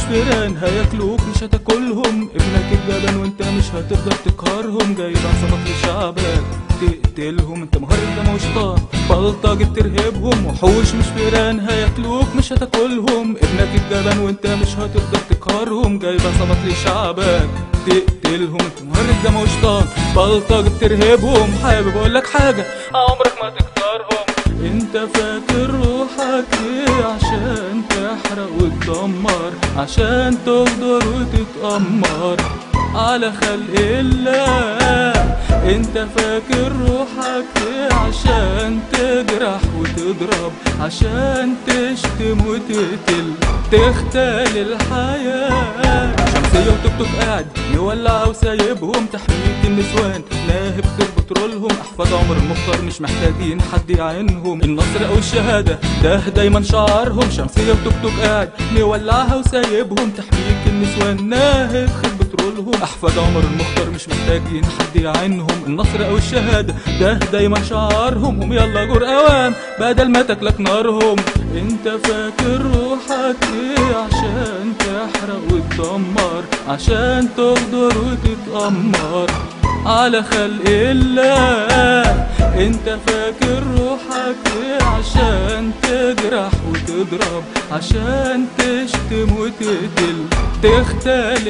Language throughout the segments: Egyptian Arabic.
فيران هياكلوك مش هتاكلهم ابنك الجبن وانت مش هتقدر تقهرهم جايب عصابات لشعبك تقتلهم انت مهرج ده مش طان بلطجة ترهبهم وحوش مش فيران هياكلوك مش هتاكلهم ابنك الجبن وانت مش هتقدر تقهرهم جايب عصابات لشعبك تقتلهم انت مهرج ده مش طان بلطجة ترهبهم حابب اقول لك حاجة عمرك ما تكسرهم انت فاكر روحك ايه عشان تحرق وتدمر عشان تغدر وتتأمر على خلق الله انت فاكر روحك ايه عشان تجرح وتضرب عشان تشتم وتقتل تختال الحياة شمسية وتوك توك قاعد مولع وسايبهم تحمية النسوان ناهب في بترولهم احفاد عمر المختار مش محتاجين حد يعينهم النصر او الشهادة ده دايما شعارهم شمسية وتوك توك قاعد مولعها وسايبهم تحمية النسوان ناهب خد بترولهم احفاد عمر المختار مش محتاجين حد يعينهم النصر او الشهادة ده دايما شعارهم هم يلا جور اوام بدل ما تاكلك نارهم انت فاكر روحك ايه عشان تحرق وتدمر عشان تغدر وتتأمر على خلق الله انت فاكر روحك ايه عشان تجرح وتضرب عشان تشتم وتقتل تختال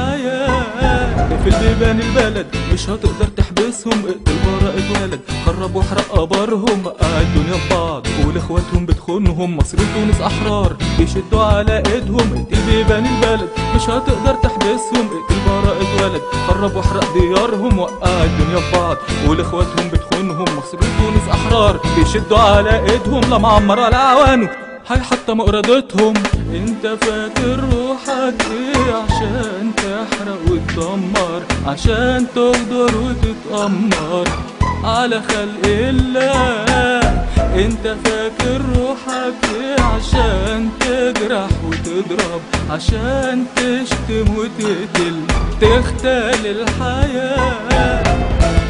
الحياة في البيبان البلد مش هتقدر تحبسهم اقتل براءة ولد خرب واحرق قبرهم وقع الدنيا في بعض ولاخواتهم بتخونهم مصر تونس احرار بيشدوا على ايدهم اقتل بيبان البلد مش هتقدر تحبسهم اقتل براءة ولد خرب واحرق ديارهم وقع الدنيا في بعض ولاخواتهم بتخونهم مصر تونس احرار بيشدوا على ايدهم لا معمر على عوانه هاي حتى مقردتهم انت فاكر روحك ايه عشان تحرق وتدمر عشان تغدر وتتأمر على خلق الله انت فاكر روحك ايه عشان تجرح وتضرب عشان تشتم وتقتل تختال الحياة